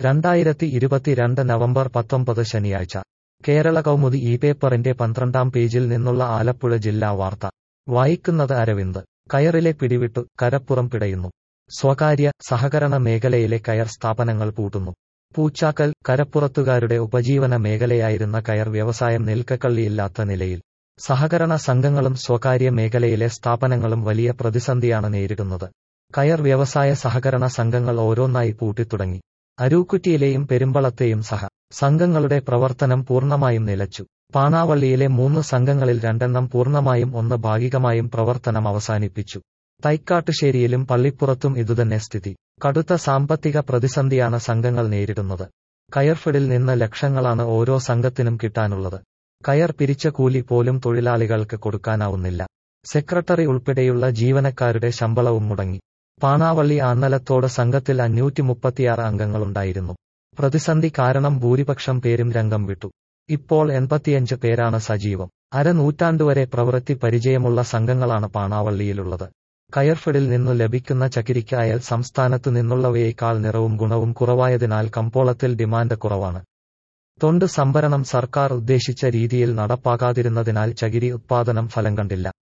രണ്ടായിരത്തി ഇരുപത്തിരണ്ട് നവംബർ പത്തൊമ്പത് ശനിയാഴ്ച കേരള കൗമുദി ഈ പേപ്പറിന്റെ പന്ത്രണ്ടാം പേജിൽ നിന്നുള്ള ആലപ്പുഴ ജില്ലാ വാർത്ത വായിക്കുന്നത് അരവിന്ദ് കയറിലെ പിടിവിട്ടു കരപ്പുറം പിടയുന്നു സ്വകാര്യ സഹകരണ മേഖലയിലെ കയർ സ്ഥാപനങ്ങൾ പൂട്ടുന്നു പൂച്ചാക്കൽ കരപ്പുറത്തുകാരുടെ ഉപജീവന മേഖലയായിരുന്ന കയർ വ്യവസായം നിൽക്കക്കള്ളിയില്ലാത്ത നിലയിൽ സഹകരണ സംഘങ്ങളും സ്വകാര്യ മേഖലയിലെ സ്ഥാപനങ്ങളും വലിയ പ്രതിസന്ധിയാണ് നേരിടുന്നത് കയർ വ്യവസായ സഹകരണ സംഘങ്ങൾ ഓരോന്നായി പൂട്ടിത്തുടങ്ങി അരൂക്കുറ്റിയിലെയും പെരുമ്പളത്തെയും സഹ സംഘങ്ങളുടെ പ്രവർത്തനം പൂർണ്ണമായും നിലച്ചു പാണാവള്ളിയിലെ മൂന്ന് സംഘങ്ങളിൽ രണ്ടെണ്ണം പൂർണ്ണമായും ഒന്ന് ഭാഗികമായും പ്രവർത്തനം അവസാനിപ്പിച്ചു തൈക്കാട്ടുശ്ശേരിയിലും പള്ളിപ്പുറത്തും ഇതുതന്നെ സ്ഥിതി കടുത്ത സാമ്പത്തിക പ്രതിസന്ധിയാണ് സംഘങ്ങൾ നേരിടുന്നത് കയർഫെഡിൽ നിന്ന് ലക്ഷങ്ങളാണ് ഓരോ സംഘത്തിനും കിട്ടാനുള്ളത് കയർ പിരിച്ച കൂലി പോലും തൊഴിലാളികൾക്ക് കൊടുക്കാനാവുന്നില്ല സെക്രട്ടറി ഉൾപ്പെടെയുള്ള ജീവനക്കാരുടെ ശമ്പളവും മുടങ്ങി പാണാവള്ളി ആന്നലത്തോട് സംഘത്തിൽ അഞ്ഞൂറ്റി മുപ്പത്തിയാറ് അംഗങ്ങളുണ്ടായിരുന്നു പ്രതിസന്ധി കാരണം ഭൂരിപക്ഷം പേരും രംഗം വിട്ടു ഇപ്പോൾ എൺപത്തിയഞ്ച് പേരാണ് സജീവം അരനൂറ്റാണ്ടുവരെ പ്രവൃത്തി പരിചയമുള്ള സംഘങ്ങളാണ് പാണാവള്ളിയിലുള്ളത് കയർഫെഡിൽ നിന്നു ലഭിക്കുന്ന ചകിരിക്ക് അയൽ സംസ്ഥാനത്തു നിന്നുള്ളവയേക്കാൾ നിറവും ഗുണവും കുറവായതിനാൽ കമ്പോളത്തിൽ ഡിമാൻഡ് കുറവാണ് തൊണ്ട് സംഭരണം സർക്കാർ ഉദ്ദേശിച്ച രീതിയിൽ നടപ്പാകാതിരുന്നതിനാൽ ചകിരി ഉത്പാദനം ഫലം കണ്ടില്ല